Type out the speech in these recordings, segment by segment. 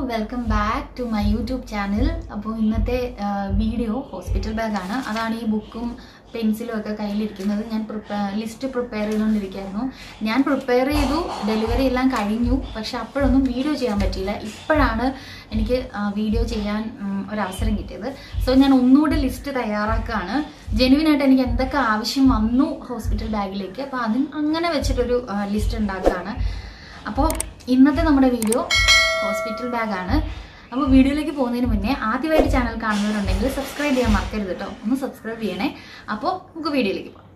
welcome back to my YouTube channel അപ്പോൾ ഇന്നത്തെ video hospital ബാഗാണ് അതാണ് ഈ ബുക്കും പെൻസിലും ഒക്കെ കയ്യിലിരിക്കുന്നത് ഞാൻ ലിസ്റ്റ് പ്രിപ്പയർ ചെയ്തുകൊണ്ടിരിക്കുകയായിരുന്നു ഞാൻ പ്രിപ്പയർ ചെയ്തു ഡെലിവറി എല്ലാം കഴിഞ്ഞു പക്ഷെ അപ്പോഴൊന്നും വീഡിയോ ചെയ്യാൻ പറ്റിയില്ല ഇപ്പോഴാണ് എനിക്ക് വീഡിയോ ചെയ്യാൻ ഉം, ഒരവസരം കിട്ടിയത് സോ ഞാൻ ഒന്നുകൂടെ ലിസ്റ്റ് തയ്യാറാക്കുകയാണ് ജെനുവിനായിട്ട് എനിക്ക് എന്തൊക്കെ ആവശ്യം വന്നു ഹോസ്പിറ്റൽ ബാഗിലേക്ക് അപ്പോൾ അതിന് അങ്ങനെ വെച്ചിട്ടൊരു ലിസ്റ്റ് ഉണ്ടാക്കുകയാണ് അപ്പോൾ ഇന്നത്തെ നമ്മുടെ വീഡിയോ ഹോസ്പിറ്റൽ ബാഗാണ് അപ്പോൾ വീഡിയോയിലേക്ക് പോകുന്നതിന് മുന്നേ ആദ്യമായിട്ട് ചാനൽ കാണുന്നവരുണ്ടെങ്കിൽ സബ്സ്ക്രൈബ് ചെയ്യാൻ മറക്കരുത് കേട്ടോ ഒന്ന് സബ്സ്ക്രൈബ് ചെയ്യണേ അപ്പോൾ നമുക്ക് വീഡിയോയിലേക്ക് പോകാം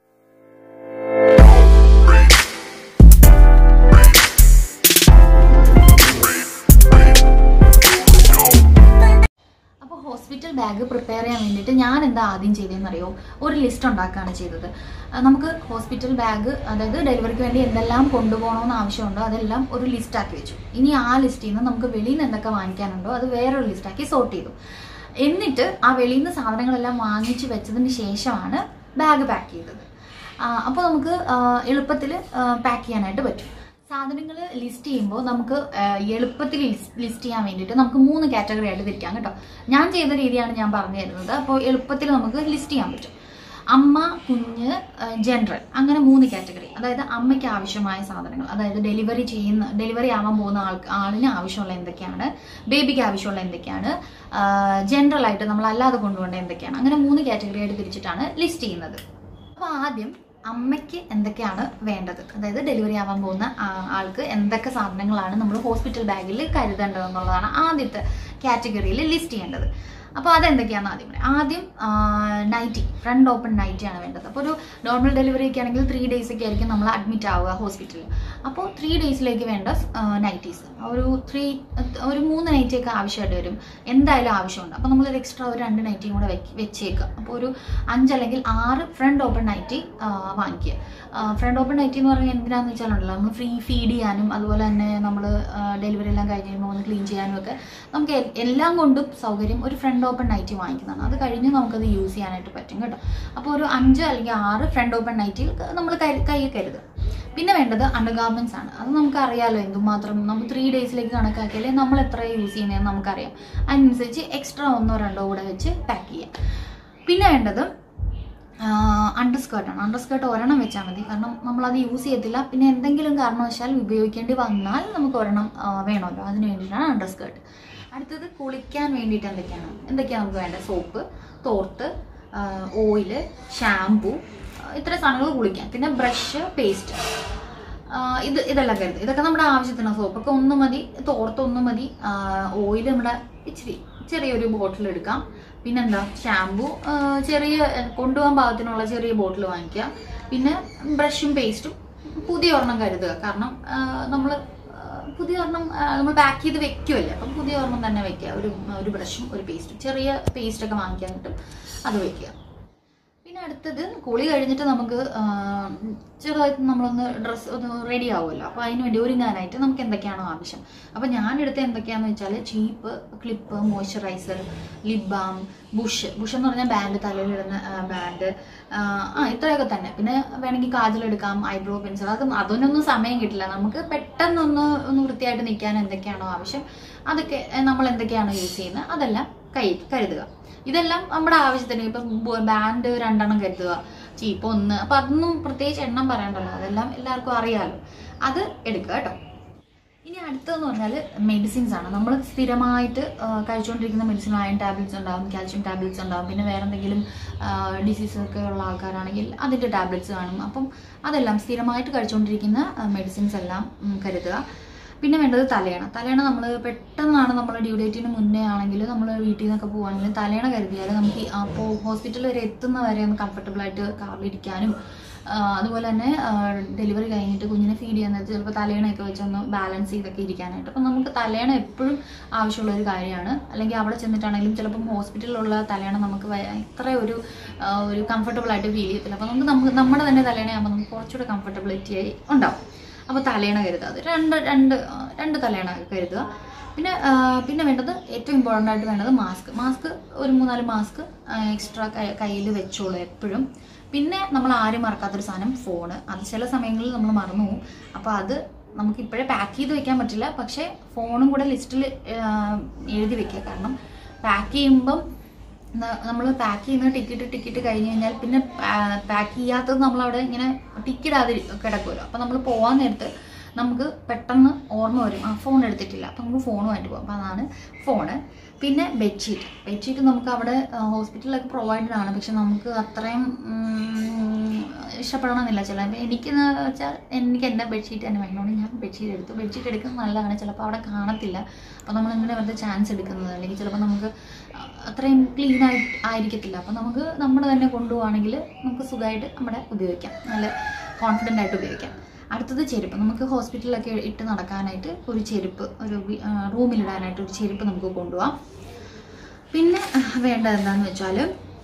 അപ്പോൾ ഹോസ്പിറ്റൽ ബാഗ് പ്രിപ്പയർ ചെയ്യാൻ വേണ്ടിയിട്ട് ഞാൻ എന്താ ആദ്യം ചെയ്തതെന്നറിയോ ഒരു ലിസ്റ്റ് ഉണ്ടാക്കുകയാണ് ചെയ്തത് ആ, നമുക്ക് ഹോസ്പിറ്റൽ ബാഗ് അതായത് ഡെലിവറിക്ക് വേണ്ടി എന്തെല്ലാം കൊണ്ടുപോകണമെന്ന് ആവശ്യമുണ്ടോ അതെല്ലാം ഒരു ലിസ്റ്റ് ആക്കി വെച്ചു ഇനി ആ ലിസ്റ്റിൽ നിന്ന് നമുക്ക് വെളിയിൽ നിന്ന് എന്തൊക്കെ വാങ്ങിക്കാനുണ്ടോ അത് വേറൊരു ലിസ്റ്റാക്കി സോർട്ട് ചെയ്തു എന്നിട്ട് ആ വെളിയിൽ നിന്ന് സാധനങ്ങളെല്ലാം വാങ്ങിച്ച് വെച്ചതിന് ശേഷമാണ് ബാഗ് പാക്ക് ചെയ്തത് അപ്പോൾ നമുക്ക് എളുപ്പത്തിൽ പാക്ക് ചെയ്യാനായിട്ട് പറ്റും സാധനങ്ങൾ ലിസ്റ്റ് ചെയ്യുമ്പോൾ നമുക്ക് ആ, എളുപ്പത്തിൽ ലിസ്റ്റ് ചെയ്യാൻ വേണ്ടിയിട്ട് നമുക്ക് മൂന്ന് കാറ്റഗറി ആയിട്ട് തിരിക്കാം കേട്ടോ ഞാൻ ചെയ്ത രീതിയാണ് ഞാൻ പറഞ്ഞു തരുന്നത് അപ്പോൾ എളുപ്പത്തിൽ നമുക്ക് ലിസ്റ്റ് ചെയ്യാൻ പറ്റും അമ്മ കുഞ്ഞ് ജനറൽ അങ്ങനെ മൂന്ന് കാറ്റഗറി അതായത് അമ്മയ്ക്ക് ആവശ്യമായ സാധനങ്ങൾ അതായത് ഡെലിവറി ചെയ്യുന്ന ഡെലിവറി ആവാൻ പോകുന്ന ആൾ ആളിന് ആവശ്യമുള്ള എന്തൊക്കെയാണ് ബേബിക്ക് ആവശ്യമുള്ള എന്തൊക്കെയാണ് ജനറൽ ആയിട്ട് നമ്മൾ അല്ലാതെ കൊണ്ടുപോകേണ്ട എന്തൊക്കെയാണ് അങ്ങനെ മൂന്ന് കാറ്റഗറി ആയിട്ട് തിരിച്ചിട്ടാണ് ലിസ്റ്റ് ചെയ്യുന്നത് അപ്പോൾ ആദ്യം അമ്മയ്ക്ക് എന്തൊക്കെയാണ് വേണ്ടത് അതായത് ഡെലിവറി ആവാൻ പോകുന്ന ആ- ആൾക്ക് എന്തൊക്കെ സാധനങ്ങളാണ് നമ്മൾ ഹോസ്പിറ്റൽ ബാഗിൽ കരുതേണ്ടതെന്നുള്ളതാണ് ആദ്യത്തെ കാറ്റഗറിയിൽ ലിസ്റ്റ് ചെയ്യേണ്ടത് അപ്പോൾ അതെന്തൊക്കെയാണെന്ന് ആദ്യം പറയാം ആദ്യം നൈറ്റി ഫ്രണ്ട് ഓപ്പൺ നൈറ്റിയാണ് വേണ്ടത് അപ്പോൾ ഒരു നോർമൽ ഡെലിവറി ഒക്കെ ആണെങ്കിൽ ത്രീ ഡേയ്സ് ഒക്കെ ആയിരിക്കും നമ്മൾ അഡ്മിറ്റ് ആവുക ഹോസ്പിറ്റലിൽ അപ്പോൾ ത്രീ ഡേയ്സിലേക്ക് വേണ്ട നൈറ്റീസ് ഒരു ത്രീ ഒരു മൂന്ന് നൈറ്റി ഒക്കെ ആവശ്യമായിട്ട് വരും എന്തായാലും ആവശ്യമുണ്ട് അപ്പോൾ നമ്മളൊരു എക്സ്ട്രാ ഒരു രണ്ട് നൈറ്റിയും കൂടെ വെക്ക് വെച്ചേക്കുക അപ്പോൾ ഒരു അഞ്ച് അല്ലെങ്കിൽ ആറ് ഫ്രണ്ട് ഓപ്പൺ നൈറ്റി വാങ്ങിക്കുക ഫ്രണ്ട് ഓപ്പൺ നൈറ്റി എന്ന് പറഞ്ഞാൽ എന്തിനാന്ന് വെച്ചാലുണ്ടല്ലോ നമ്മൾ ഫ്രീ ഫീഡ് ചെയ്യാനും അതുപോലെ തന്നെ നമ്മൾ ഡെലിവറി എല്ലാം കഴിഞ്ഞ് കഴിയുമ്പോൾ ഒന്ന് ക്ലീൻ ചെയ്യാനും ഒക്കെ നമുക്ക് എ- എല്ലാം കൊണ്ടും സൗകര്യം ഒരു ഫ്രണ്ട് ഓപ്പൺ നൈറ്റി വാങ്ങിക്കുന്നതാണ് അത് കഴിഞ്ഞ് നമുക്കത് യൂസ് ചെയ്യാനായിട്ട് പറ്റും കേട്ടോ അപ്പോൾ ഒരു അഞ്ച് അല്ലെങ്കിൽ ആറ് ഫ്രണ്ട് ഓപ്പൺ നൈറ്റിൽ നമ്മൾ കൈ കയ്യിൽ കരുതുക പിന്നെ വേണ്ടത് അണ്ടർഗാർമെന്റ്സ് ആണ് അത് നമുക്ക് അറിയാലോ എന്തുമാത്രം നമ്മൾ ത്രീ ഡേയ്സിലേക്ക് കണക്കാക്കിയാലേ നമ്മൾ എത്ര യൂസ് ചെയ്യുന്നതെന്ന് നമുക്കറിയാം അതിനനുസരിച്ച് എക്സ്ട്രാ ഒന്നോ രണ്ടോ കൂടെ വെച്ച് പാക്ക് ചെയ്യാം പിന്നെ വേണ്ടത് അണ്ടർ സ്കേർട്ടാണ് അണ്ടർ സ്കേർട്ട് ഒരെണ്ണം വെച്ചാൽ മതി കാരണം നമ്മളത് യൂസ് ചെയ്യത്തില്ല പിന്നെ എന്തെങ്കിലും കാരണവശാൽ ഉപയോഗിക്കേണ്ടി വന്നാൽ നമുക്ക് ഒരെണ്ണം ആ, വേണമല്ലോ അതിന് വേണ്ടിയിട്ടാണ് അണ്ടർ സ്കേർട്ട് അടുത്തത് കുളിക്കാൻ വേണ്ടിയിട്ട് എന്തൊക്കെയാണ് എന്തൊക്കെയാണ് നമുക്ക് വേണ്ടത് സോപ്പ് തോർത്ത് ഓയില് ഷാംപൂ ഇത്ര സാധനങ്ങൾ കുളിക്കാൻ പിന്നെ ബ്രഷ് പേസ്റ്റ് ഇത് ഇതെല്ലാം കരുത് ഇതൊക്കെ നമ്മുടെ ആവശ്യത്തിന് സോപ്പൊക്കെ ഒന്ന് മതി തോർത്ത് ഒന്ന് മതി ഓയിൽ നമ്മുടെ ഇച്ചിരി ചെറിയൊരു ബോട്ടിൽ എടുക്കാം പിന്നെന്താ ഷാംപൂ ചെറിയ ആ, കൊണ്ടുപോകാൻ പാകത്തിനുള്ള ചെറിയ ബോട്ടിൽ വാങ്ങിക്കുക പിന്നെ ബ്രഷും പേസ്റ്റും പുതിയ ഒരെണ്ണം കരുതുക കാരണം നമ്മൾ പുതിയ ഒരെണ്ണം നമ്മൾ പാക്ക് ചെയ്ത് വെക്കുമല്ലേ അപ്പം പുതിയ ഒരെണ്ണം തന്നെ വെക്കുക ഒരു ഒരു ബ്രഷും ഒരു പേസ്റ്റും ചെറിയ പേസ്റ്റൊക്കെ വാങ്ങിക്കാൻ കിട്ടും അത് വെക്കുക പിന്നെ അടുത്തത് കുളി കഴിഞ്ഞിട്ട് നമുക്ക് ആ, ചെറുതായിട്ട് നമ്മളൊന്ന് ഡ്രസ്സ് ഒന്ന് റെഡി ആവുമല്ലോ അപ്പോൾ അതിന് വേണ്ടി ഒരുങ്ങാനായിട്ട് നമുക്ക് എന്തൊക്കെയാണോ ആവശ്യം അപ്പോൾ ഞാൻ എടുത്ത എന്തൊക്കെയാണെന്ന് വെച്ചാൽ ചീപ്പ് ക്ലിപ്പ് മോയ്സ്ചറൈസർ ലിപ് ബാം ബുഷ് ബുഷ് എന്ന് പറഞ്ഞാൽ ബാൻഡ് തലയിലിടുന്ന ബാൻഡ് ആ ഇത്രയൊക്കെ തന്നെ പിന്നെ വേണമെങ്കിൽ കാജൽ എടുക്കാം ഐബ്രോ പെൻസിൽ അത് അതിനൊന്നും സമയം കിട്ടില്ല നമുക്ക് പെട്ടെന്നൊന്ന് ഒന്ന് വൃത്തിയായിട്ട് നിൽക്കാൻ എന്തൊക്കെയാണോ ആവശ്യം അതൊക്കെ നമ്മൾ എന്തൊക്കെയാണോ യൂസ് ചെയ്യുന്നത് അതെല്ലാം കൈ കരുതുക ഇതെല്ലാം നമ്മുടെ ആവശ്യത്തിന് ഇപ്പം ബാൻഡ് രണ്ടെണ്ണം കരുതുക ചീപ്പ് ഒന്ന് അപ്പൊ അതൊന്നും പ്രത്യേകിച്ച് എണ്ണം പറയണ്ടല്ലോ അതെല്ലാം എല്ലാവർക്കും അറിയാലോ അത് എടുക്കുക കേട്ടോ ഇനി അടുത്തതെന്ന് പറഞ്ഞാൽ മെഡിസിൻസ് ആണ് നമ്മൾ സ്ഥിരമായിട്ട് ആ, കഴിച്ചുകൊണ്ടിരിക്കുന്ന മെഡിസിൻ അയൺ ടാബ്ലറ്റ്സ് ഉണ്ടാവും കാൽഷ്യം ടാബ്ലറ്റ്സ് ഉണ്ടാവും പിന്നെ വേറെ എന്തെങ്കിലും ഡിസീസ് ഒക്കെ ഉള്ള ആൾക്കാരാണെങ്കിൽ അതിൻ്റെ ടാബ്ലറ്റ്സ് കാണും അപ്പം അതെല്ലാം സ്ഥിരമായിട്ട് കഴിച്ചുകൊണ്ടിരിക്കുന്ന മെഡിസിൻസ് എല്ലാം ഉം, കരുതുക പിന്നെ വേണ്ടത് തലയണ തലയണ നമ്മൾ പെട്ടെന്നാണ് നമ്മൾ ഡ്യൂ ഡേറ്റിന് മുന്നേ ആണെങ്കിൽ നമ്മൾ വീട്ടിൽ നിന്നൊക്കെ പോവുകയാണെങ്കിൽ തലയണ കരുതിയാൽ നമുക്ക് അപ്പോൾ ഹോസ്പിറ്റലിൽ വരെ എത്തുന്ന വരെ ഒന്ന് കംഫർട്ടബിൾ ആയിട്ട് കാറിലിരിക്കാനും ആ, അതുപോലെ തന്നെ ഡെലിവറി കഴിഞ്ഞിട്ട് കുഞ്ഞിനെ ഫീഡ് ചെയ്യുന്നത് ചിലപ്പോൾ തലയണയൊക്കെ വെച്ചൊന്ന് ബാലൻസ് ചെയ്തൊക്കെ ഇരിക്കാനായിട്ട് അപ്പം നമുക്ക് തലയണ എപ്പോഴും ആവശ്യമുള്ള ഒരു കാര്യമാണ് അല്ലെങ്കിൽ അവിടെ ചെന്നിട്ടാണെങ്കിലും ചിലപ്പം ഹോസ്പിറ്റലിലുള്ള തലയണ നമുക്ക് വ- ഇത്ര ഒരു ആ, ഒരു കംഫർട്ടബിൾ ആയിട്ട് ഫീൽ ചെയ്യത്തില്ല അപ്പം നമുക്ക് നമുക്ക് നമ്മുടെ തന്നെ തലയണയാകുമ്പോൾ നമുക്ക് കുറച്ചുകൂടെ കംഫർട്ടബിലിറ്റി ആയി ഉണ്ടാവും അപ്പോൾ തലയണ കരുതുക അത് രണ്ട് രണ്ട് ആ, രണ്ട് തലയണ കരുതുക പിന്നെ ആ, പിന്നെ വേണ്ടത് ഏറ്റവും ഇമ്പോർട്ടൻ്റ് ആയിട്ട് വേണ്ടത് മാസ്ക് മാസ്ക് ഒരു മൂന്നാല് മാസ്ക് എക്സ്ട്രാ കയ്യിൽ വെച്ചോളൂ എപ്പോഴും പിന്നെ നമ്മൾ ആരും മറക്കാത്തൊരു സാധനം ഫോണ് അത് ചില സമയങ്ങളിൽ നമ്മൾ മറന്നു പോകും അപ്പോൾ അത് നമുക്ക് ഇപ്പോഴേ പാക്ക് ചെയ്ത് വെക്കാൻ പറ്റില്ല പക്ഷേ ഫോണും കൂടെ ലിസ്റ്റിൽ എഴുതി വെക്കുക കാരണം പാക്ക് ചെയ്യുമ്പം നമ്മൾ പാക്ക് ചെയ്യുന്ന ടിക്കറ്റ് ടിക്കറ്റ് കഴിഞ്ഞ് കഴിഞ്ഞാൽ പിന്നെ പാക്ക് ചെയ്യാത്തത് നമ്മളവിടെ ഇങ്ങനെ ടിക്കറ്റ് കിടക്കുമല്ലോ അപ്പം നമ്മൾ പോകാൻ നേരത്ത് നമുക്ക് പെട്ടെന്ന് ഓർമ്മ വരും ആ ഫോൺ എടുത്തിട്ടില്ല അപ്പം നമുക്ക് ഫോണുമായിട്ട് പോകും അപ്പം അതാണ് ഫോണ് പിന്നെ ബെഡ്ഷീറ്റ് ബെഡ്ഷീറ്റ് നമുക്ക് അവിടെ ഹോസ്പിറ്റലിലൊക്കെ പ്രൊവൈഡഡ് ആണ് പക്ഷെ നമുക്ക് അത്രയും ഉം, ഇഷ്ടപ്പെടണമെന്നില്ല ചിലപ്പോൾ എനിക്ക് വെച്ചാൽ എനിക്ക് എൻ്റെ ബെഡ്ഷീറ്റ് തന്നെ വേണമെന്ന് ഞാൻ ബെഡ്ഷീറ്റ് എടുത്തു ബെഡ്ഷീറ്റ് എടുക്കുന്നത് നല്ലതാണ് ചിലപ്പോൾ അവിടെ കാണത്തില്ല അപ്പോൾ നമ്മൾ ഇങ്ങനെ വെറുതെ ചാൻസ് എടുക്കുന്നത് അല്ലെങ്കിൽ ചിലപ്പോൾ നമുക്ക് അത്രയും ക്ലീൻ ആയി ആയിരിക്കത്തില്ല അപ്പോൾ നമുക്ക് നമ്മൾ തന്നെ കൊണ്ടുപോവാണെങ്കിൽ നമുക്ക് സുഖമായിട്ട് നമ്മുടെ ഉപയോഗിക്കാം നല്ല കോൺഫിഡൻ്റ് ആയിട്ട് ഉപയോഗിക്കാം അടുത്തത് ചെരുപ്പ് നമുക്ക് ഹോസ്പിറ്റലിലൊക്കെ ഇട്ട് നടക്കാനായിട്ട് ഒരു ചെരുപ്പ് ഒരു വി- ആ, റൂമിലിടാനായിട്ട് ഒരു ചെരുപ്പ് നമുക്ക് കൊണ്ടുപോകാം പിന്നെ ആ, വേണ്ടത് എന്താണെന്ന് വെച്ചാൽ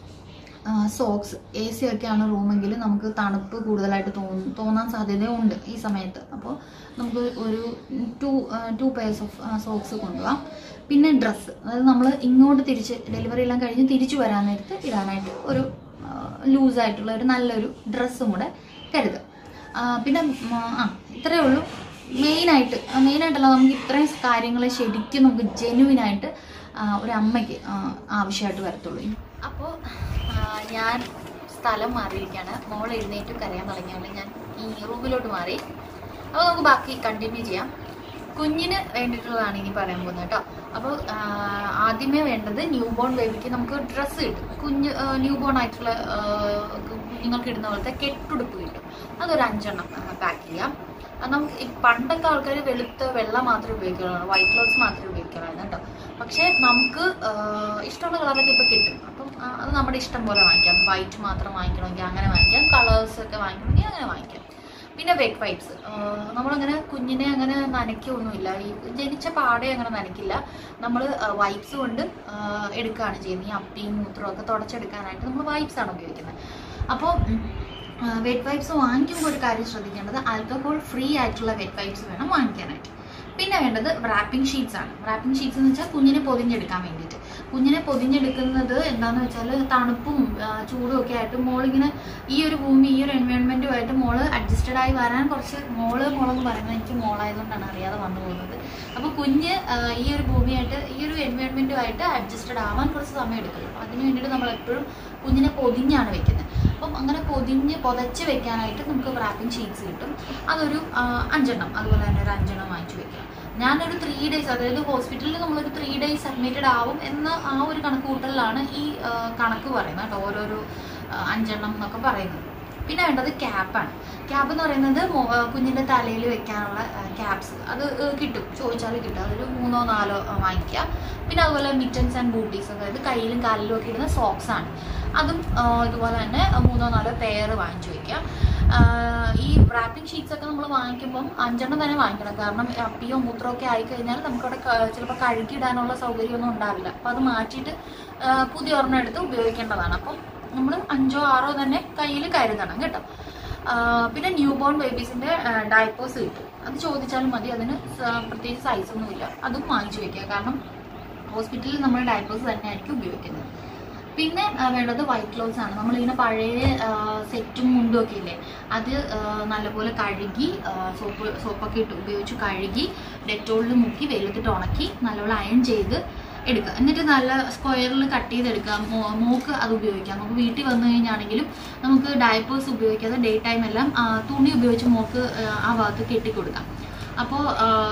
സോക്സ് എ സി ഒക്കെയാണ് റൂമെങ്കിൽ നമുക്ക് തണുപ്പ് കൂടുതലായിട്ട് തോന്നും തോന്നാൻ സാധ്യതയുണ്ട് ഈ സമയത്ത് അപ്പോൾ നമുക്ക് ഒരു two two pairs of socks കൊണ്ടുപോകാം പിന്നെ ഡ്രസ്സ് അതായത് നമ്മൾ ഇങ്ങോട്ട് തിരിച്ച് ഡെലിവറി എല്ലാം കഴിഞ്ഞ് തിരിച്ചു വരാൻ നേരത്ത് ഇടാനായിട്ട് ഒരു ലൂസായിട്ടുള്ള ഒരു നല്ലൊരു ഡ്രസ്സും കൂടെ കരുതുക ആ, പിന്നെ ഉം, ആ ഇത്രയേ ഉള്ളൂ മെയിനായിട്ട് മെയിനായിട്ടല്ല നമുക്ക് ഇത്രയും കാര്യങ്ങൾ ശരിക്കും നമുക്ക് ജെനുവിനായിട്ട് ഒരു അമ്മയ്ക്ക് ആ, ആവശ്യമായിട്ട് വരത്തുള്ളൂ അപ്പോൾ ഞാൻ സ്ഥലം മാറിയിരിക്കുകയാണ് മോൾ എഴുന്നേറ്റ് കരയാൻ തുടങ്ങിയാണ് ഞാൻ ഈ റൂമിലോട്ട് മാറി അപ്പോൾ നമുക്ക് ബാക്കി കണ്ടിന്യൂ ചെയ്യാം കുഞ്ഞിന് വേണ്ടിയിട്ടുള്ളതാണ് ഇനി പറയാൻ പോകുന്നത് കേട്ടോ അപ്പോൾ ആദ്യമേ വേണ്ടത് ന്യൂ ബോൺ ബേബിക്ക് നമുക്ക് ഡ്രസ്സ് കിട്ടും കുഞ്ഞ് ന്യൂ ബോൺ ആയിട്ടുള്ള ആ, കുഞ്ഞുങ്ങൾക്ക് ഇടുന്ന പോലത്തെ കെട്ടുടുപ്പ് കിട്ടും അതൊരു അഞ്ചെണ്ണം പാക്ക് ചെയ്യാം അത് നമുക്ക് ഈ പണ്ടൊക്കെ ആൾക്കാർ വെളുത്ത വെള്ള മാത്രമേ ഉപയോഗിക്കുള്ളൂ വൈറ്റ് ക്ലോത്ത്സ് മാത്രമേ ഉപയോഗിക്കുള്ളായിരുന്നു കേട്ടോ പക്ഷേ നമുക്ക് ആ, ഇഷ്ടമുള്ള കളറൊക്കെ ഇപ്പോൾ കിട്ടും അപ്പം ആ, അത് നമ്മുടെ ഇഷ്ടം പോലെ വാങ്ങിക്കാം വൈറ്റ് മാത്രം വാങ്ങിക്കണമെങ്കിൽ അങ്ങനെ വാങ്ങിക്കാം കളേഴ്സ് ഒക്കെ വാങ്ങിക്കണമെങ്കിൽ അങ്ങനെ വാങ്ങിക്കാം പിന്നെ വെറ്റ് വൈപ്സ് നമ്മളങ്ങനെ കുഞ്ഞിനെ അങ്ങനെ നനയ്ക്കൊന്നുമില്ല ഈ ജനിച്ച പാടെ അങ്ങനെ നനയ്ക്കില്ല നമ്മൾ വൈപ്സ് കൊണ്ട് ആ, എടുക്കുകയാണ് ചെയ്യുന്നത് ഈ അപ്പിയും മൂത്രവും ഒക്കെ തുടച്ചെടുക്കാനായിട്ട് നമ്മൾ വൈപ്സ് ആണ് ഉപയോഗിക്കുന്നത് അപ്പോൾ വെറ്റ് വൈപ്സ് വാങ്ങിക്കുമ്പോൾ ഒരു കാര്യം ശ്രദ്ധിക്കേണ്ടത് ആൽക്കഹോൾ ഫ്രീ ആയിട്ടുള്ള വെറ്റ് വൈപ്സ് വേണം വാങ്ങിക്കാനായിട്ട് പിന്നെ വേണ്ടത് റാപ്പിംഗ് ഷീറ്റ്സ് ആണ് റാപ്പിംഗ് ഷീറ്റ്സ് എന്ന് വെച്ചാൽ കുഞ്ഞിനെ പൊതിഞ്ഞെടുക്കാൻ വേണ്ടിയിട്ട് കുഞ്ഞിനെ പൊതിഞ്ഞെടുക്കുന്നത് എന്താന്ന് വെച്ചാൽ തണുപ്പും ആ, ചൂടും ഒക്കെ ആയിട്ട് മോളിങ്ങനെ ഈ ഒരു ഭൂമി ഈ ഒരു എൻവയോൺമെന്റുമായിട്ട് മോള് അഡ്ജസ്റ്റഡ് ആയി വരാൻ കുറച്ച് മോള് മോളെന്ന് പറയുന്നത് എനിക്ക് മോളായതുകൊണ്ടാണ് അറിയാതെ വന്നു പോകുന്നത് അപ്പോൾ കുഞ്ഞ് ആ, ഈ ഒരു ഭൂമിയായിട്ട് ഈ ഒരു എൻവയോൺമെന്റുമായിട്ട് അഡ്ജസ്റ്റഡ് ആവാൻ കുറച്ച് സമയം എടുക്കും അപ്പോൾ അതിന് വേണ്ടിയിട്ട് നമ്മൾ എപ്പോഴും കുഞ്ഞിനെ പൊതിഞ്ഞാണ് വെക്കുന്നത് അപ്പം അങ്ങനെ പൊതിഞ്ഞ് പുതച്ച് വെക്കാനായിട്ട് നമുക്ക് റാപ്പിംഗ് ഷീറ്റ്സ് കിട്ടും അതൊരു ആ, അഞ്ചെണ്ണം അതുപോലെ തന്നെ ഒരു അഞ്ചെണ്ണം വാങ്ങിച്ചു വെക്കുക ഞാനൊരു ത്രീ ഡേയ്സ് അതായത് ഹോസ്പിറ്റലിൽ നമ്മളൊരു ത്രീ ഡേയ്സ് അഡ്മിറ്റഡ് ആവും എന്ന ആ ഒരു കണക്ക് കൂട്ടലിലാണ് ഈ ആ, കണക്ക് പറയുന്നത് കേട്ടോ ഓരോരോ ആ, അഞ്ചെണ്ണം എന്നൊക്കെ പറയുന്നത് പിന്നെ വേണ്ടത് ക്യാപ്പാണ് ക്യാപ്പ് എന്ന് പറയുന്നത് മോ- ആ, കുഞ്ഞിൻ്റെ തലയിൽ വെക്കാനുള്ള ക്യാപ്സ് അത് ആ, കിട്ടും ചോദിച്ചാൽ കിട്ടും അതൊരു മൂന്നോ നാലോ ആ, വാങ്ങിക്കുക പിന്നെ അതുപോലെ മിറ്റൻസ് ആൻഡ് ബൂട്ടീസ് അതായത് കയ്യിലും കാലിലും ഒക്കെ ഇടുന്ന സോക്സ് ആണ് അതും ആ, ഇതുപോലെ തന്നെ മൂന്നോ നാലോ പെയർ വാങ്ങിച്ചു വെക്കുക ആ, ഈ റാപ്പിംഗ് ഷീറ്റ്സ് ഒക്കെ നമ്മൾ വാങ്ങിക്കുമ്പം അഞ്ചെണ്ണം തന്നെ വാങ്ങിക്കണം കാരണം അപ്പിയോ മൂത്രമോ ഒക്കെ ആയിക്കഴിഞ്ഞാൽ നമുക്കവിടെ ക- ചിലപ്പോൾ കഴുകിയിടാനുള്ള സൗകര്യമൊന്നും ഉണ്ടാവില്ല അപ്പം അത് മാറ്റിയിട്ട് ആ, പുതിയ ഒരെണ്ണം എടുത്ത് ഉപയോഗിക്കേണ്ടതാണ് അപ്പം നമ്മൾ അഞ്ചോ ആറോ തന്നെ കയ്യിൽ കരുതണം കേട്ടോ ആ, പിന്നെ ന്യൂ ബോൺ ബേബീസിൻ്റെ ഡയപ്പേഴ്സ് കിട്ടും അത് ചോദിച്ചാലും മതി അതിന് സ- പ്രത്യേകിച്ച് സൈസൊന്നുമില്ല അതും വാങ്ങിച്ചു വെക്കുക കാരണം ഹോസ്പിറ്റലിൽ നമ്മൾ ഡയപ്പേഴ്സ് തന്നെയായിരിക്കും ഉപയോഗിക്കുന്നത് പിന്നെ ആ, വേണ്ടത് വൈറ്റ് ക്ലോത്ത്സ് ആണ് നമ്മളിങ്ങനെ പഴയ ആ, സെറ്റും മുണ്ടും ഒക്കെ ഇല്ലേ അത് ആ, നല്ലപോലെ കഴുകി ആ, സോപ്പ് സോപ്പൊക്കെ ഇട്ട് ഉപയോഗിച്ച് കഴുകി ഡെറ്റോളിൽ മുക്കി വെയിലത്തിട്ട് ഉണക്കി നല്ലപോലെ അയൺ ചെയ്ത് എടുക്കുക എന്നിട്ട് നല്ല സ്ക്വയറിൽ കട്ട് ചെയ്തെടുക്കുക മോ- മോക്ക് അത് ഉപയോഗിക്കാം നമുക്ക് വീട്ടിൽ വന്നു കഴിഞ്ഞാണെങ്കിലും നമുക്ക് ഡയപ്പേഴ്സ് ഉപയോഗിക്കാതെ ഡേ ടൈം എല്ലാം ആ, തുണി ഉപയോഗിച്ച് മോക്ക് ആ, ആ ഭാഗത്ത് കെട്ടിക്കൊടുക്കാം അപ്പോൾ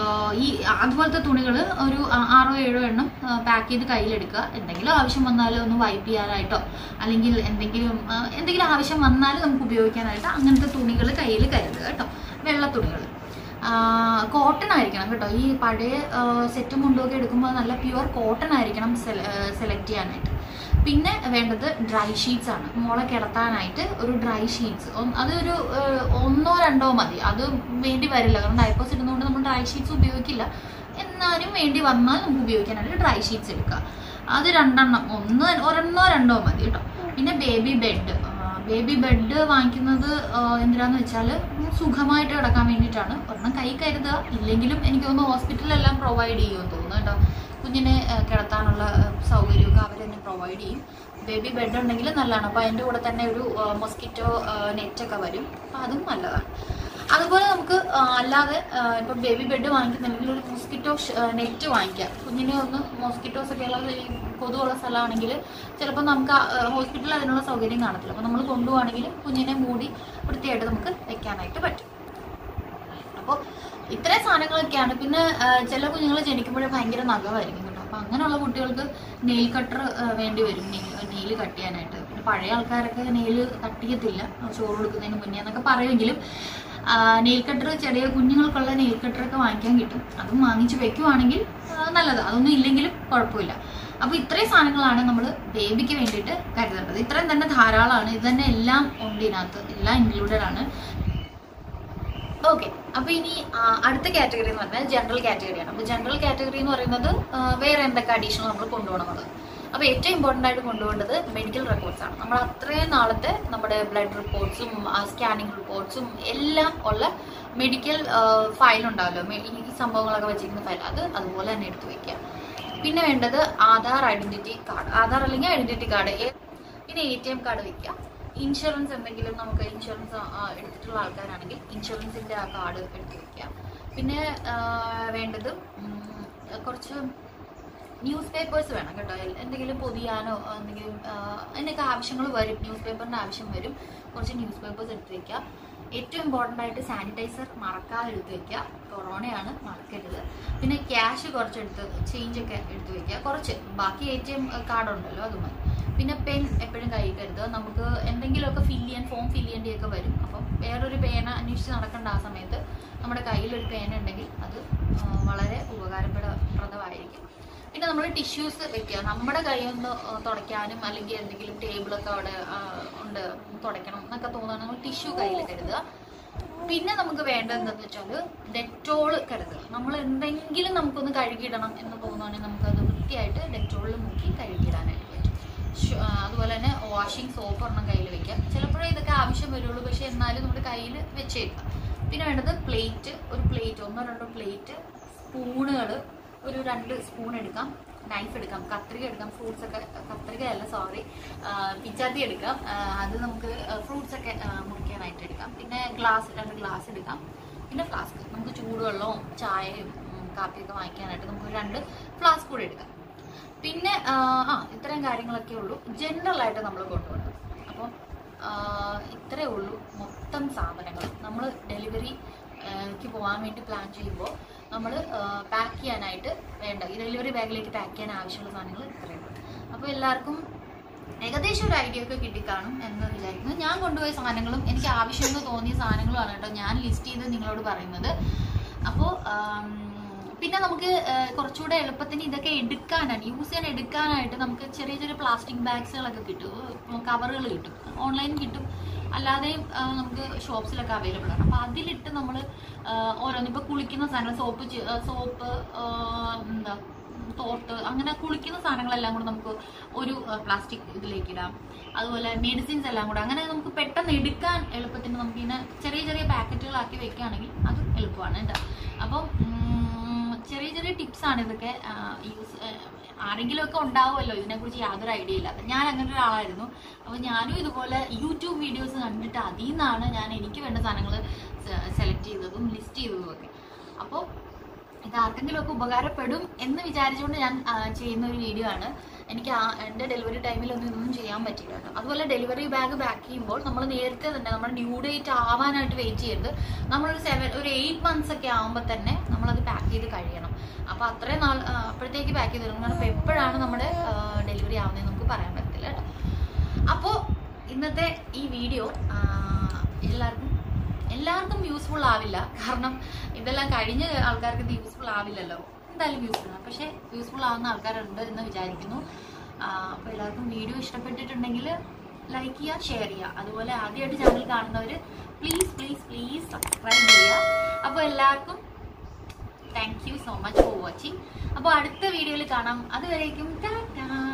ഈ അതുപോലത്തെ തുണികൾ ഒരു ആ- ആറോ ഏഴോ എണ്ണം പാക്ക് ചെയ്ത് കയ്യിലെടുക്കുക എന്തെങ്കിലും ആവശ്യം വന്നാൽ ഒന്ന് വൈപ്പ് ചെയ്യാനായിട്ടോ അല്ലെങ്കിൽ എന്തെങ്കിലും ആ, എന്തെങ്കിലും ആവശ്യം വന്നാൽ നമുക്ക് ഉപയോഗിക്കാനായിട്ട് അങ്ങനത്തെ തുണികൾ കയ്യിൽ കരുതുക കേട്ടോ വെള്ള തുണികൾ കോട്ടൺ ആയിരിക്കണം കേട്ടോ ഈ പഴയ സെറ്റും മുണ്ടുമൊക്കെ എടുക്കുമ്പോൾ നല്ല പ്യുവർ കോട്ടൺ ആയിരിക്കണം സെലക്ട് ചെയ്യാനായിട്ട് പിന്നെ വേണ്ടത് ഡ്രൈ ഷീറ്റ്സ് ആണ് മോളെ കിടത്താനായിട്ട് ഒരു ഡ്രൈ ഷീറ്റ്സ് അതൊരു ആ, ഒന്നോ രണ്ടോ മതി അത് വേണ്ടി വരില്ല കാരണം ഡയപ്പേഴ്സ് ഇടുന്നതുകൊണ്ട് നമ്മൾ ഡ്രൈ ഷീറ്റ്സ് ഉപയോഗിക്കില്ല എന്നാലും വേണ്ടി വന്നാൽ നമുക്ക് ഉപയോഗിക്കാനായിട്ട് ഡ്രൈ ഷീറ്റ്സ് എടുക്കുക അത് രണ്ടെണ്ണം ഒന്ന് ഒരെണ്ണോ രണ്ടോ മതി കേട്ടോ പിന്നെ ബേബി ബെഡ് ബേബി ബെഡ് വാങ്ങിക്കുന്നത് ആ, എന്തിനാന്ന് വെച്ചാൽ സുഖമായിട്ട് കിടക്കാൻ വേണ്ടിയിട്ടാണ് ഒരെണ്ണം കൈ കരുതുക ഇല്ലെങ്കിലും എനിക്ക് തോന്നുന്നു ഹോസ്പിറ്റലിലെല്ലാം പ്രൊവൈഡ് ചെയ്യുമെന്ന് തോന്നുന്നു കേട്ടോ കുഞ്ഞിനെ ആ, കിടത്താനുള്ള ആ, സൗകര്യമൊക്കെ അവർ തന്നെ പ്രൊവൈഡ് ചെയ്യും ബേബി ബെഡ് ഉണ്ടെങ്കിൽ നല്ലതാണ് അപ്പോൾ അതിൻ്റെ കൂടെ തന്നെ ഒരു മൊസ്കിറ്റോ നെറ്റൊക്കെ വരും അപ്പോൾ അതും നല്ലതാണ് അതുപോലെ നമുക്ക് അല്ലാതെ ആ, ഇപ്പൊ ബേബി ബെഡ് വാങ്ങിക്കുന്നുണ്ടെങ്കിൽ ഒരു മോസ്കിറ്റോ നെറ്റ് വാങ്ങിക്കാം കുഞ്ഞിനെ ഒന്ന് മോസ്കിറ്റോസ് ഒക്കെ ഉള്ള ഈ കൊതുകുള്ള സ്ഥലമാണെങ്കിൽ ചിലപ്പോൾ നമുക്ക് ഹോസ്പിറ്റലിൽ അതിനുള്ള സൗകര്യം കാണത്തില്ല അപ്പോൾ നമ്മൾ കൊണ്ടുപോവാണെങ്കിൽ കുഞ്ഞിനെ മൂടി വൃത്തിയായിട്ട് നമുക്ക് വെക്കാനായിട്ട് പറ്റും അപ്പോൾ ഇത്രയും സാധനങ്ങളൊക്കെയാണ് പിന്നെ ആ, ചില കുഞ്ഞുങ്ങൾ ജനിക്കുമ്പോഴേ ഭയങ്കര നഖമായിരിക്കും കേട്ടോ അപ്പോൾ അങ്ങനെയുള്ള കുട്ടികൾക്ക് നെയിൽ കട്ടർ വേണ്ടി വരും നെയിൽ കട്ട് ചെയ്യാനായിട്ട് പിന്നെ പഴയ ആൾക്കാരൊക്കെ നെയിൽ തട്ടിയത്തില്ല ചോറ് കൊടുക്കുന്നതിന് മുന്നേ എന്നൊക്കെ പറയുമെങ്കിലും നെയിൽ കട്ടർ ചെറിയ കുഞ്ഞുങ്ങൾക്കുള്ള നെയിൽ കട്ടറൊക്കെ വാങ്ങിക്കാൻ കിട്ടും അതും വാങ്ങിച്ച് വെക്കുവാണെങ്കിൽ ആ, നല്ലത് അതൊന്നും ഇല്ലെങ്കിലും കുഴപ്പമില്ല അപ്പോൾ ഇത്രയും സാധനങ്ങളാണ് നമ്മൾ ബേബിക്ക് വേണ്ടിയിട്ട് കരുതേണ്ടത് ഇത്രയും തന്നെ ധാരാളമാണ് ഇത് തന്നെ എല്ലാം ഉണ്ട് ഇതിനകത്ത് എല്ലാം ഇൻക്ലൂഡഡ് ആണ് ഓക്കെ അപ്പൊ ഇനി ആ, അടുത്ത കാറ്റഗറി എന്ന് പറഞ്ഞാൽ ജനറൽ കാറ്റഗറിയാണ് അപ്പൊ ജനറൽ കാറ്റഗറി എന്ന് പറയുന്നത് ആ, വേറെ എന്തൊക്കെ അഡീഷണൽ നമ്മൾ കൊണ്ടുപോകണമെന്നുള്ളത് അപ്പൊ ഏറ്റവും ഇമ്പോർട്ടന്റ് ആയിട്ട് കൊണ്ടുപോകേണ്ടത് മെഡിക്കൽ റെക്കോർഡ്സ് ആണ് നമ്മൾ അത്രയും നാളത്തെ നമ്മുടെ ബ്ലഡ് റിപ്പോർട്ട്സും സ്കാനിങ് റിപ്പോർട്ട്സും എല്ലാം ഉള്ള മെഡിക്കൽ ഫയൽ ഉണ്ടാവല്ലോ മെ- ഈ സംഭവങ്ങളൊക്കെ വെച്ചിരിക്കുന്ന ഫയൽ അത് അതുപോലെ തന്നെ എടുത്തു വെക്കുക പിന്നെ വേണ്ടത് ആധാർ ഐഡന്റിറ്റി കാർഡ് ആധാർ അല്ലെങ്കിൽ ഐഡന്റിറ്റി കാർഡ് പിന്നെ എ ടി എം കാർഡ് വെക്കുക ഇൻഷുറൻസ് എന്തെങ്കിലും നമുക്ക് ഇൻഷുറൻസ് എടുത്തിട്ടുള്ള ആൾക്കാരാണെങ്കിൽ ഇൻഷുറൻസിന്റെ ആ കാർഡ് എടുത്ത് വെക്കുക പിന്നെ ആ, വേണ്ടത് ഉം, കുറച്ച് ന്യൂസ് പേപ്പേഴ്സ് വേണം കേട്ടോ എൽ- എന്തെങ്കിലും പൊതിയാനോ എന്തെങ്കിലും ആ, അതിനൊക്കെ ആവശ്യങ്ങൾ വരും ന്യൂസ് പേപ്പറിന്റെ ആവശ്യം വരും കുറച്ച് ന്യൂസ് പേപ്പേഴ്സ് എടുത്ത് വെക്കുക ഏറ്റവും ഇമ്പോർട്ടൻ്റ് ആയിട്ട് സാനിറ്റൈസർ മറക്കാതെ എടുത്ത് വെക്കുക കൊറോണയാണ് മറക്കരുത് പിന്നെ ക്യാഷ് കുറച്ചെടുത്ത് ചേഞ്ച് ഒക്കെ എടുത്ത് വെക്കുക കുറച്ച് ബാക്കി എ ടി എം കാർഡ് ഉണ്ടല്ലോ അത് മതി പിന്നെ പെൻ എപ്പോഴും കയ്യിൽ കരുതുക നമുക്ക് എന്തെങ്കിലുമൊക്കെ ഫില്ല് ചെയ്യാൻ ഫോം ഫില്ല് ചെയ്യേണ്ടിയൊക്കെ വരും അപ്പം വേറൊരു പേന അന്വേഷിച്ച് നടക്കേണ്ട ആ സമയത്ത് നമ്മുടെ കയ്യിലൊരു പേന ഉണ്ടെങ്കിൽ അത് ആ, വളരെ ഉപകാരപ്രദമായിരിക്കും പിന്നെ നമ്മൾ ടിഷ്യൂസ് വെക്കുക നമ്മുടെ കൈ ഒന്ന് ആ, തുടയ്ക്കാനും അല്ലെങ്കിൽ എന്തെങ്കിലും ടേബിളൊക്കെ അവിടെ ആ, ഉണ്ട് തുടയ്ക്കണം എന്നൊക്കെ തോന്നുകയാണെങ്കിൽ നമ്മൾ ടിഷ്യൂ കയ്യിൽ കരുതുക പിന്നെ നമുക്ക് വേണ്ടത് എന്താണെന്ന് വെച്ചാൽ ഡെറ്റോൾ കരുതുക നമ്മൾ എന്തെങ്കിലും നമുക്കൊന്ന് കഴുകിയിടണം എന്ന് തോന്നുകയാണെങ്കിൽ നമുക്കത് വൃത്തിയായിട്ട് ഡെറ്റോളിൽ മുക്കി കഴുകിയിടാനായിട്ട് പറ്റും ഷ്- ആ, അതുപോലെ തന്നെ വാഷിംഗ് സോപ്പ് ഒരെണ്ണം കയ്യിൽ വെക്കുക ചിലപ്പോഴേ ഇതൊക്കെ ആവശ്യം വരുള്ളൂ പക്ഷെ എന്നാലും നമ്മുടെ കയ്യിൽ വെച്ചേക്കാം പിന്നെ വേണ്ടത് പ്ലേറ്റ് ഒരു പ്ലേറ്റ് ഒന്നോ രണ്ടോ പ്ലേറ്റ് സ്പൂണുകൾ ഒരു രണ്ട് സ്പൂൺ എടുക്കാം നൈഫ് എടുക്കാം കത്രിക എടുക്കാം ഫ്രൂട്ട്സ് ഒക്കെ കത്രിക അല്ല സോറി പിച്ചാത്തി എടുക്കാം ആ, അത് നമുക്ക് ഫ്രൂട്ട്സ് ഒക്കെ ആ, മുറിക്കാനായിട്ട് എടുക്കാം പിന്നെ ഗ്ലാസ് രണ്ട് ഗ്ലാസ് എടുക്കാം പിന്നെ ഫ്ലാസ്ക് നമുക്ക് ചൂടുവെള്ളവും ചായയും ഉം, കാപ്പിയൊക്കെ വാങ്ങിക്കാനായിട്ട് നമുക്ക് രണ്ട് ഫ്ലാസ്ക് കൂടെ എടുക്കാം പിന്നെ ആ, ആ ഇത്രയും കാര്യങ്ങളൊക്കെ ഉള്ളൂ ജനറൽ ആയിട്ട് നമ്മൾ കൊണ്ടുപോകണം അപ്പം ആ, ഇത്രയേ ഉള്ളൂ മൊത്തം സാധനങ്ങൾ നമ്മൾ ഡെലിവറി ക്ക് പോകാൻ വേണ്ടി പ്ലാൻ ചെയ്യുമ്പോൾ നമ്മൾ പാക്ക് ചെയ്യാനായിട്ട് വേണ്ട ഈ ഡെലിവറി ബാഗിലേക്ക് പാക്ക് ചെയ്യാൻ ആവശ്യമുള്ള സാധനങ്ങൾ ഇത്രയേ ഉള്ളൂ അപ്പോൾ എല്ലാവർക്കും ഏകദേശം ഒരു ഐഡിയ ഒക്കെ കിട്ടിക്കാണും എന്ന് വിചാരിക്കുന്നു ഞാൻ കൊണ്ടുപോയ സാധനങ്ങളും എനിക്ക് ആവശ്യമെന്ന് തോന്നിയ സാധനങ്ങളുമാണ് കേട്ടോ ഞാൻ ലിസ്റ്റ് ചെയ്ത് നിങ്ങളോട് പറയുന്നത് അപ്പോൾ പിന്നെ നമുക്ക് ആ, കുറച്ചുകൂടെ എളുപ്പത്തിന് ഇതൊക്കെ എടുക്കാനാണ് യൂസ് ചെയ്യാൻ എടുക്കാനായിട്ട് നമുക്ക് ചെറിയ ചെറിയ പ്ലാസ്റ്റിക് ബാഗ്സുകളൊക്കെ കിട്ടും കവറുകൾ കിട്ടും ഓൺലൈൻ കിട്ടും അല്ലാതെയും ആ, നമുക്ക് ഷോപ്സിലൊക്കെ അവൈലബിൾ ആണ് അപ്പോൾ അതിലിട്ട് നമ്മൾ ഓരോന്ന് ഇപ്പോൾ കുളിക്കുന്ന സാധനം സോപ്പ് സോപ്പ് എന്താ തോർത്ത് അങ്ങനെ കുളിക്കുന്ന സാധനങ്ങളെല്ലാം കൂടെ നമുക്ക് ഒരു പ്ലാസ്റ്റിക് ഇതിലേക്ക് ഇടാം അതുപോലെ മെഡിസിൻസ് എല്ലാം കൂടെ അങ്ങനെ നമുക്ക് പെട്ടെന്ന് എടുക്കാൻ എളുപ്പത്തിന് നമുക്ക് ഇങ്ങനെ ചെറിയ ചെറിയ പാക്കറ്റുകളാക്കി വെക്കുകയാണെങ്കിൽ അത് എളുപ്പമാണ് കേട്ടോ അപ്പം ഉം, ചെറിയ ചെറിയ ടിപ്സ് ആണ് ഇതൊക്കെ യൂസ് ആരെങ്കിലും ഒക്കെ ഉണ്ടാവുമല്ലോ ഇതിനെക്കുറിച്ച് യാതൊരു ഐഡിയ ഇല്ലാത്ത ഞാൻ അങ്ങനെ ഒരാളായിരുന്നു അപ്പോൾ ഞാനും ഇതുപോലെ യൂട്യൂബ് വീഡിയോസ് കണ്ടിട്ട് അതിൽ നിന്നാണ് ഞാൻ എനിക്ക് വേണ്ട സാധനങ്ങൾ സെലക്ട് ചെയ്തതും ലിസ്റ്റ് ചെയ്തതും ഒക്കെ അപ്പോൾ ഇത് ആർക്കെങ്കിലും ഒക്കെ ഉപകാരപ്പെടും എന്ന് വിചാരിച്ചുകൊണ്ട് ഞാൻ ആ, ചെയ്യുന്ന ഒരു വീഡിയോ ആണ് എനിക്ക് ആ എൻ്റെ ഡെലിവറി ടൈമിലൊന്നും ഇതൊന്നും ചെയ്യാൻ പറ്റില്ല കേട്ടോ അതുപോലെ ഡെലിവറി ബാഗ് പാക്ക് ചെയ്യുമ്പോൾ നമ്മൾ നേരത്തെ തന്നെ നമ്മുടെ ഡ്യൂ ഡേറ്റ് ആവാനായിട്ട് വെയിറ്റ് ചെയ്യരുത് നമ്മളൊരു സെവൻ ഒരു എയ്റ്റ് മന്ത്സ് ഒക്കെ ആകുമ്പോൾ തന്നെ നമ്മളത് പാക്ക് ചെയ്ത് കഴിയണം അപ്പോൾ അത്രയും നാൾ ആ, അപ്പോഴത്തേക്ക് പാക്ക് ചെയ്ത് തരണം കാരണം ഇപ്പോൾ എപ്പോഴാണ് നമ്മുടെ ഡെലിവറി ആവുന്നതെന്ന് നമുക്ക് പറയാൻ പറ്റത്തില്ല കേട്ടോ അപ്പോൾ ഇന്നത്തെ ഈ വീഡിയോ എല്ലാവർക്കും എല്ലാവർക്കും യൂസ്ഫുൾ ആവില്ല കാരണം ഇതെല്ലാം കഴിഞ്ഞ ആൾക്കാർക്ക് ഇത് യൂസ്ഫുൾ ആവില്ലല്ലോ എന്തായാലും യൂസ്ഫുൾ ആണ് പക്ഷേ യൂസ്ഫുൾ ആവുന്ന ആൾക്കാരുണ്ട് എന്ന് വിചാരിക്കുന്നു അപ്പോൾ എല്ലാവർക്കും വീഡിയോ ഇഷ്ടപ്പെട്ടിട്ടുണ്ടെങ്കിൽ ലൈക്ക് ചെയ്യുക ഷെയർ ചെയ്യുക അതുപോലെ ആദ്യമായിട്ട് ചാനൽ കാണുന്നവർ പ്ലീസ് പ്ലീസ് പ്ലീസ് സബ്സ്ക്രൈബ് ചെയ്യുക അപ്പോൾ എല്ലാവർക്കും thank you so much for watching അപ്പോൾ അടുത്ത വീഡിയോയിൽ കാണാം അതുവരേക്കും ടാറ്റാ